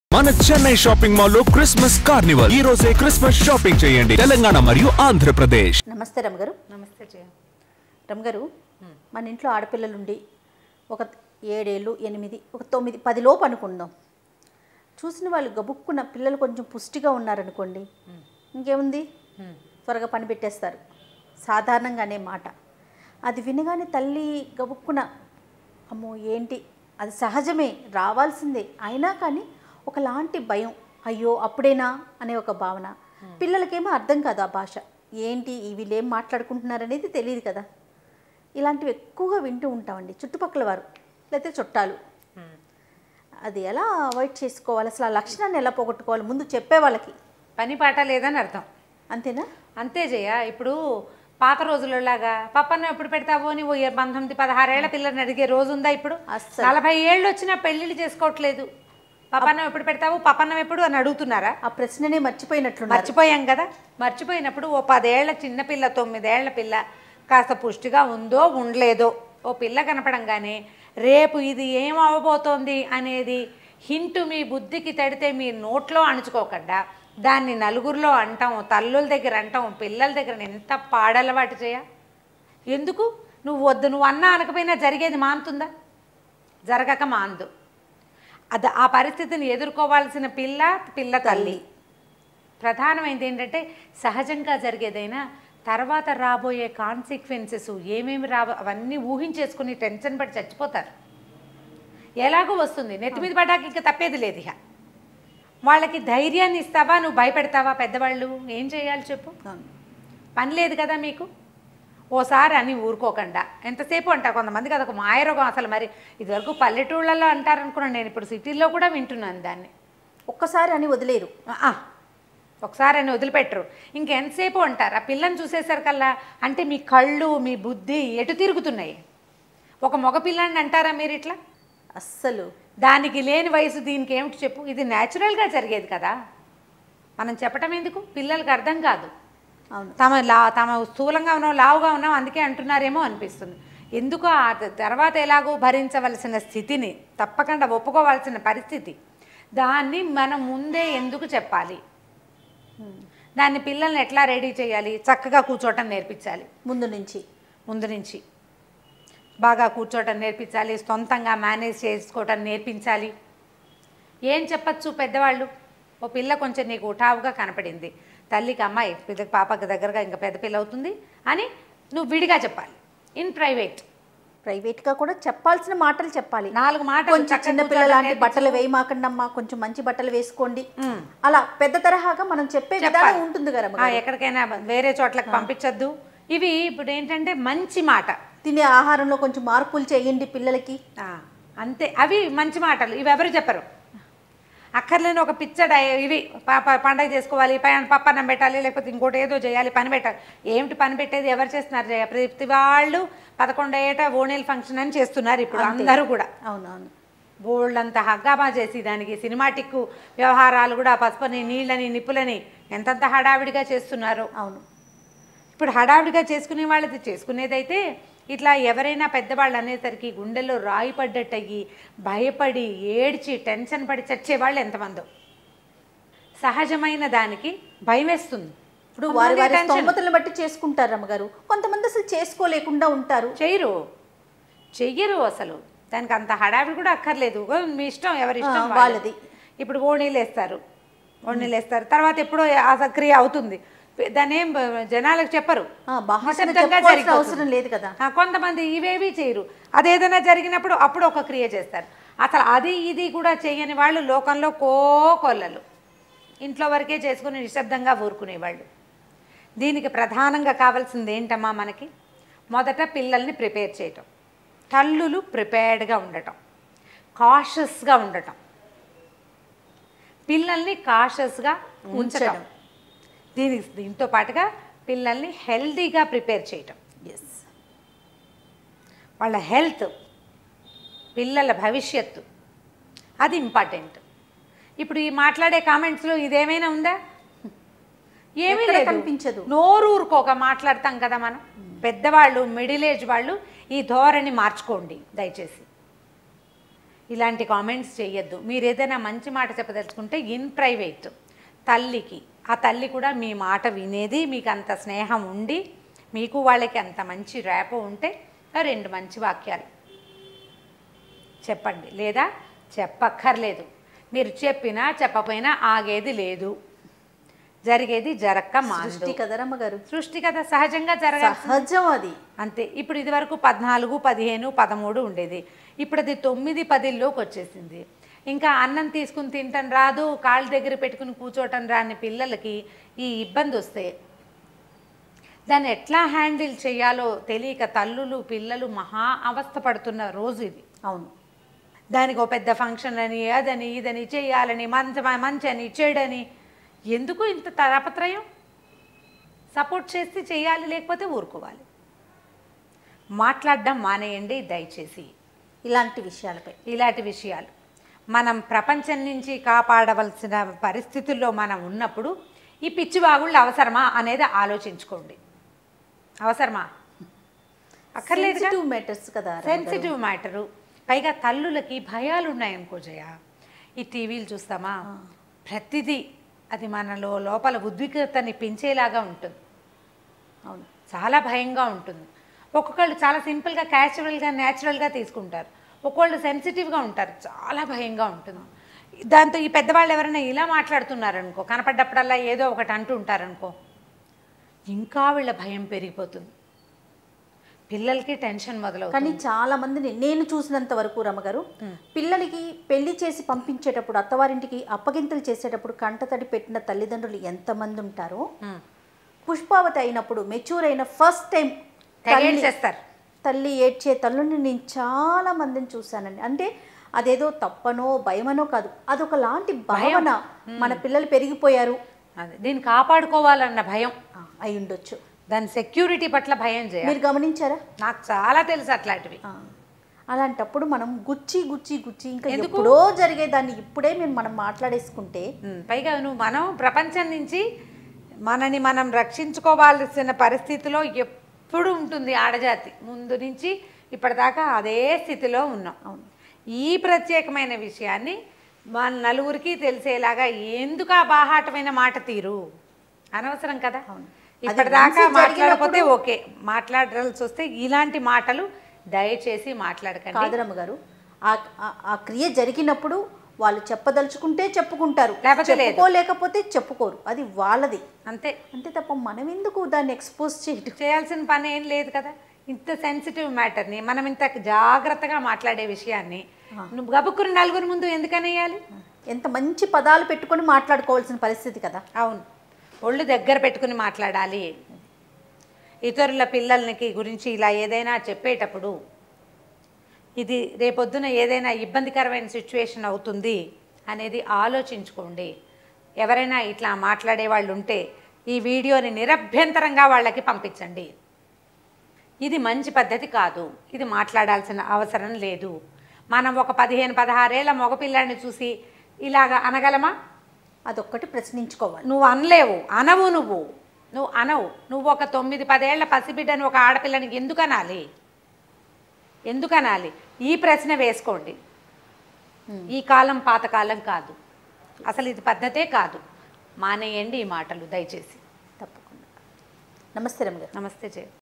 మన Chennai shopping mall లో Christmas carnival ఈ రోజే క్రిస్మస్ షాపింగ్ చేయండి తెలంగాణ మరియు ఆంధ్రప్రదేశ్ నమస్తే రమగారు నమస్తే జయ రమగారు మన ఇంట్లో ఆడపిల్లలుండి ఒక ఏడేళ్ళు ఎనిమిది ఒక తొమ్మిది పది లోపు అనుకుందాం చూసిన వాళ్ళు గబుక్కున పిల్లలు కొంచెం పుష్టిగా ఉన్నారనుకోండి ఇంకేముంది త్వరగా పని పెట్టేస్తారు సాధారణంగా అనే మాట అది వినగానే తల్లి గబుక్కున అమ్మో ఏంటి అది సహజమే రావాల్సిందే అయినా కానీ ఒకలాంటి భయం అయ్యో అప్పుడేనా అనే ఒక భావన పిల్లలకేమో అర్థం కాదు ఆ భాష ఏంటి ఈ వీళ్ళు ఏం మాట్లాడుకుంటున్నారనేది తెలియదు కదా ఇలాంటివి ఎక్కువగా వింటూ ఉంటామండి చుట్టుపక్కల వారు లేకపోతే చుట్టాలు అది ఎలా అవాయిడ్ చేసుకోవాలి అసలు ఆ లక్షణాన్ని ఎలా పోగొట్టుకోవాలి ముందు చెప్పే వాళ్ళకి పని పాట లేదని అర్థం అంతేనా అంతే జయ ఇప్పుడు పాత రోజులలాగా పప్పన్నం ఎప్పుడు పెడతావో అని ఓ ఇర- పంతొమ్మిది పదహారేళ్ల పిల్లల్ని అడిగే రోజు ఉందా ఇప్పుడు అస్సలు. నలభై ఏళ్ళు వచ్చినా పెళ్లిళ్ళు చేసుకోవట్లేదు పప్పన్నం ఎప్పుడు పెడతావు పప్పన్నం ఎప్పుడు అని అడుగుతున్నారా ఆ ప్రశ్ననే మర్చిపోయినట్లున్నారు మర్చిపోయాం కదా మర్చిపోయినప్పుడు ఓ పదేళ్ల చిన్నపిల్ల తొమ్మిదేళ్ల పిల్ల కాస్త పుష్టిగా ఉందో ఉండలేదో ఓ పిల్ల కనపడంగానే రేపు ఇది ఏం అవ్వబోతోంది అనేది హింటు మీ బుద్ధికి తడితే మీ నోట్లో అణుచుకోకుండా దాన్ని నలుగురిలో అంటాం తల్లుల దగ్గర అంటాం పిల్లల దగ్గర ఎంత పాడలవాటు చేయ ఎందుకు నువ్వు వద్దు నువ్వు అన్నా అనకపోయినా జరిగేది మానుతుందా జరగక మాందు అది ఆ పరిస్థితిని ఎదుర్కోవాల్సిన పిల్ల పిల్ల తల్లి ప్రధానమైనది ఏంటంటే సహజంగా జరిగేదైనా తర్వాత రాబోయే కాన్సిక్వెన్సెస్ ఏమేమి రాబో అవన్నీ ఊహించేసుకుని టెన్షన్ పడి చచ్చిపోతారు ఎలాగో వస్తుంది నెత్తి మీద పడ్డాక ఇంకా తప్పేది లేదు ఇక వాళ్ళకి ధైర్యాన్ని ఇస్తావా నువ్వు భయపెడతావా పెద్దవాళ్ళు ఏం చేయాలి చెప్పు అవును. పని లేదు కదా మీకు ఓసారి అని ఊరుకోకుండా ఎంతసేపు అంటారు కొంతమందికి అదొక మాయరోగం అసలు మరి ఇదివరకు పల్లెటూళ్ళల్లో అంటారనుకున్నాను నేను ఇప్పుడు సిటీల్లో కూడా వింటున్నాను దాన్ని ఒక్కసారి అని వదిలేరు ఆ, ఒకసారి అని వదిలిపెట్టరు ఇంకెంతసేపు అంటారు ఆ పిల్లని చూసేసరికల్లా అంటే మీ కళ్ళు మీ బుద్ధి ఎటు తిరుగుతున్నాయి ఒక మగ పిల్లాన్ని అంటారా మీరు ఇట్లా అస్సలు దానికి లేని వయసు దీనికి ఏమిటి చెప్పు ఇది న్యాచురల్గా జరిగేది కదా మనం చెప్పటం ఎందుకు పిల్లలకి అర్థం కాదు అవును తమ లా తమ స్థూలంగా ఉన్నాం లావుగా ఉన్నాం అందుకే అంటున్నారేమో అనిపిస్తుంది ఎందుకు ఆ త- తర్వాత ఎలాగో భరించవలసిన స్థితిని తప్పకుండా ఒప్పుకోవాల్సిన పరిస్థితి దాన్ని మనం ముందే ఎందుకు చెప్పాలి దాన్ని పిల్లల్ని ఎట్లా రెడీ చేయాలి చక్కగా కూర్చోవటం నేర్పించాలి ముందు నుంచి ముందు నుంచి బాగా కూర్చోవటం నేర్పించాలి సొంతంగా మేనేజ్ చేసుకోవటం నేర్పించాలి ఏం చెప్పచ్చు పెద్దవాళ్ళు ఓ పిల్ల కొంచెం నీకు ఉఠావుగా కనపడింది తల్లికి అమ్మాయి పిల్లకి పాపకి దగ్గరగా ఇంకా పెద్ద పిల్ల అవుతుంది అని నువ్వు విడిగా చెప్పాలి ఇన్ ప్రైవేట్ ప్రైవేట్గా కూడా చెప్పాల్సిన మాటలు చెప్పాలి నాలుగు మాటలు కొంచెం చక్కగా చిన్న కూర్చోవటం పిల్లలాంటి నేర్పించు. బట్టలు వేయమాకండమ్మా కొంచెం మంచి బట్టలు వేసుకోండి మ్. అలా పెద్ద తరహాగా మనం చెప్పే విధానం చెప్పాలి. ఉంటుంది కదా ఆ, రమ్మగారు. ఎక్కడికైనా వేరే చోట్లకి పంపించొద్దు ఇవి ఇప్పుడు ఏంటంటే మంచి మాట తినే ఆహారంలో కొంచెం మార్పులు చేయండి పిల్లలకి ఆ, అంతే అవి మంచి మాటలు ఇవి ఎవరు చెప్పరు అక్కర్లేని ఒక పిచ్చడ ఇవి ప- ప- పండగ చేసుకోవాలి ప- పప్పన్నం పెట్టాలి లేకపోతే ఇంకోటి ఏదో చేయాలి పని పెట్టాలి ఏమిటి పని పెట్టేది ఎవరు చేస్తున్నారు జయ ప్రతి వాళ్ళు పదకొండు ఏట ఓణీల ఫంక్షన్ అని చేస్తున్నారు ఇప్పుడు అందరూ కూడా అవునవును బోల్డంత హగ్గామా చేసి దానికి సినిమాటిక్ వ్యవహారాలు కూడా పసుపని నీళ్ళని నిప్పులని ఎంతంత హడావిడిగా చేస్తున్నారు అవును ఇప్పుడు హడావిడిగా చేసుకునే వాళ్ళది చేసుకునేదైతే ఇట్లా ఎవరైనా పెద్దవాళ్ళు అనేసరికి గుండెల్లో రాయి పడ్డట్టు అయ్యి భయపడి ఏడ్చి టెన్షన్ పడి చచ్చేవాళ్ళు ఎంతమందో సహజమైన దానికి భయం వేస్తుంది ఇప్పుడు వారి వారి టెన్షన్. స్తోమతలను బట్టి చేసుకుంటారు అమ్మగారు కొంతమంది అసలు చేసుకోలేకుండా ఉంటారు చెయ్యరు చెయ్యరు అసలు దానికి అంత హడావిడి కూడా అక్కర్లేదు ఓ, మీ ఇష్టం ఎవరి ఇష్టం ఆ, వాళ్ళది. వాళ్ళది. ఇప్పుడు ఓణీలు వేస్తారు ఓణీలు వేస్తారు తర్వాత ఎప్పుడో ఆ క్రియ అవుతుంది దాన్ని ఏం జనాలకు చెప్పరు ఆ, బాహాటంగా నిశ్శబ్దంగా చెప్పుకోవాల్సిన జరిగిపోతుంది. అవసరం లేదు కదా ఆ, కొంతమంది ఇవేవి చేయరు అదేదైనా జరిగినప్పుడు అప్పుడు ఒక క్రియ చేస్తారు అసలు అది ఇది కూడా చేయని వాళ్ళు లోకంలో కోకొల్లలు ఇంట్లో వరకే చేసుకుని నిశ్శబ్దంగా ఊరుకునేవాళ్ళు దీనికి ప్రధానంగా కావాల్సింది ఏంటమ్మా మనకి మొదట పిల్లల్ని ప్రిపేర్ చేయటం తల్లులు ప్రిపేర్డ్గా ఉండటం కాషస్గా ఉండటం పిల్లల్ని కాషస్గా ఉంచడం ఉంచడం. దీనికి దీంతో పాటుగా పిల్లల్ని హెల్దీగా ప్రిపేర్ చేయటం ఎస్ వాళ్ళ హెల్త్ పిల్లల భవిష్యత్తు అది ఇంపార్టెంట్ ఇప్పుడు ఈ మాట్లాడే కామెంట్స్లో ఇదేమైనా ఉందా ఏమీ ఎక్కడ లేదు కనిపించదు. నోరూరుకోక మాట్లాడతాం కదా మనం పెద్దవాళ్ళు మిడిల్ ఏజ్ వాళ్ళు ఈ ధోరణి మార్చుకోండి దయచేసి ఇలాంటి కామెంట్స్ చేయొద్దు మీరు ఏదైనా మంచి మాట చెప్పదలుచుకుంటే ఇన్ ప్రైవేట్ తల్లికి ఆ తల్లి కూడా మీ మాట వినేది మీకు అంత స్నేహం ఉండి మీకు వాళ్ళకి అంత మంచి ర్యాపో ఉంటే ఆ రెండు మంచి వాక్యాలు చెప్పండి లేదా చెప్పక్కర్లేదు మీరు చెప్పినా చెప్పపోయినా ఆగేది లేదు జరిగేది జరక్క మాందు సృష్టి కదరమ్మ గారు సృష్టి కదా సహజంగా జరగాలి సహజం అది అంతే ఇప్పుడు ఇదివరకు పద్నాలుగు పదిహేను పదమూడు ఉండేది ఇప్పుడు అది తొమ్మిది పదిల్లోకి వచ్చేసింది ఇంకా అన్నం తీసుకుని తింటం రాదు కాళ్ళ దగ్గర పెట్టుకుని కూర్చోటం రాని పిల్లలకి ఈ ఇబ్బంది వస్తే దాన్ని ఎట్లా హ్యాండిల్ చేయాలో తెలియక తల్లులు పిల్లలు మహా అవస్థ పడుతున్న రోజు ఇది అవును దానికి ఒక పెద్ద ఫంక్షన్ అని అదని ఇదని చేయాలని మంచి మంచి అని చెడని ఎందుకు ఇంత తాపత్రయం సపోర్ట్ చేస్తే చేయాలి లేకపోతే ఊరుకోవాలి మాట్లాడడం మానేయండి దయచేసి ఇలాంటి విషయాలపై ఇలాంటి విషయాలు మనం ప్రపంచం నుంచి కాపాడవలసిన పరిస్థితుల్లో మనం ఉన్నప్పుడు ఈ పిచ్చివాగుళ్ళు అవసరమా అనేది ఆలోచించుకోండి అవసరమా అక్కర్లేదుగా సెన్సిటివ్ మ్యాటర్స్ కదా రమ్య గారు. సెన్సిటివ్ మ్యాటరు పైగా తల్లులకి భయాలు ఉన్నాయనుకో జయ ఈ టీవీలు చూస్తామా ప్రతిదీ అది మనలో లోపల ఉద్విగ్నతని పెంచేలాగా ఉంటుంది అవును చాలా భయంగా ఉంటుంది ఒక్కొక్కళ్ళు చాలా సింపుల్గా క్యాచువల్గా న్యాచురల్గా తీసుకుంటారు ఒక్కొక్కళ్ళు సెన్సిటివ్గా ఉంటారు చాలా భయంగా ఉంటుంది దాంతో ఈ పెద్దవాళ్ళు ఎవరైనా ఇలా మాట్లాడుతున్నారనుకో కనపడ్డప్పుడల్లా ఏదో ఒకటి అంటూ ఉంటారనుకో ఇంకా వీళ్ళ భయం పెరిగిపోతుంది పిల్లలకి టెన్షన్ మొదలవుతుంది కానీ చాలా మందిని నేను చూసినంత వరకు రమ్మగారు పిల్లలకి పెళ్లి చేసి పంపించేటప్పుడు అత్తవారింటికి అప్పగింతలు చేసేటప్పుడు కంటతడి పెట్టిన తల్లిదండ్రులు ఎంతమంది ఉంటారో ఉమ్. పుష్పావతి అయినప్పుడు మెచ్యూర్ అయిన ఫస్ట్ టైం తెగేడ్చేస్తారు. తల్లి ఏడ్చే తల్లుని నేను చాలా మందిని చూశానండి అంటే అదేదో తప్పనో భయమనో కాదు అదొక లాంటి భావన మన పిల్లలు పెరిగిపోయారు అదే దీన్ని కాపాడుకోవాలన్న భయం ఆ, అయి ఉండొచ్చు దాని సెక్యూరిటీ పట్ల భయం చేయాలి మీరు గమనించారా నాకు చాలా తెలుసు అట్లాంటివి ఆ, అలాంటప్పుడు మనం గుచ్చి గుచ్చి గుచ్చి ఇంకా ఎందుకు? ఎప్పుడో జరిగేదాన్ని ఇప్పుడే మేము మనం మాట్లాడేసుకుంటే ఉమ్, పైగా నువ్వు మనం ప్రపంచం నుంచి మనని మనం రక్షించుకోవాల్సిన పరిస్థితిలో ఎప్పుడు ఉంటుంది ఆడజాతి ముందు నుంచి ఇప్పటిదాకా అదే స్థితిలో ఉన్నాం అవును ఈ ప్రత్యేకమైన విషయాన్ని మన నలుగురికి తెలిసేలాగా ఎందుకు ఆ బాహాటమైన మాట తీరు అనవసరం కదా అవును. ఇప్పటిదాకా అది once మాట్లాడకపోతే జరిగినప్పుడు- ఓకే మాట్లాడాల్సి వస్తే ఇలాంటి మాటలు దయచేసి మాట్లాడకండి కాదరమ్మ గారు ఆ ఆ- ఆ క్రియ జరిగినప్పుడు వాళ్ళు చెప్పదలుచుకుంటే చెప్పుకుంటారు లేకపోతే లేదు. చెప్పుకోలేకపోతే చెప్పుకోరు అది వాళ్ళది అంతే అంతే తప్ప మనం ఎందుకు దాన్ని ఎక్స్పోజ్ చేయడం చేయాల్సిన పని ఏం లేదు కదా ఇంత సెన్సిటివ్ మ్యాటర్ని మనం ఇంత జాగ్రత్తగా మాట్లాడే విషయాన్ని నువ్వు గబుక్కుని నలుగురి ముందు ఎందుకనేయాలి ఎంత మంచి పదాలు పెట్టుకొని మాట్లాడుకోవాల్సిన పరిస్థితి కదా అవును ఒళ్ళు దగ్గర పెట్టుకుని మాట్లాడాలి ఇతరుల పిల్లలకి గురించి ఇలా ఏదైనా చెప్పేటప్పుడు ఇది రేపొద్దున ఏదైనా ఇబ్బందికరమైన సిచ్యువేషన్ అవుతుంది అనేది ఆలోచించుకోండి ఎవరైనా ఇట్లా మాట్లాడే వాళ్ళు ఉంటే ఈ వీడియోని నిరభ్యంతరంగా వాళ్ళకి పంపించండి ఇది మంచి పద్ధతి కాదు ఇది మాట్లాడాల్సిన అవసరం లేదు మనం ఒక పదిహేను పదహారేళ్ల మగపిల్లాడిని చూసి ఇలాగ అనగలమా అదొక్కటి ప్రశ్నించుకోవాలి నువ్వు అనలేవు అనవు నువ్వు నువ్వు అనవు నువ్వు ఒక తొమ్మిది పదేళ్ల పసిబిడ్డని ఒక ఆడపిల్లని ఎందుకు అనాలి ఎందుకు అనాలి ఈ ప్రశ్న వేసుకోండి ఈ కాలం పాతకాలం కాదు అసలు ఇది పద్ధతే కాదు మానేయండి ఈ మాటలు దయచేసి తప్పకుండా నమస్తే రమ్మ గారు నమస్తే జయ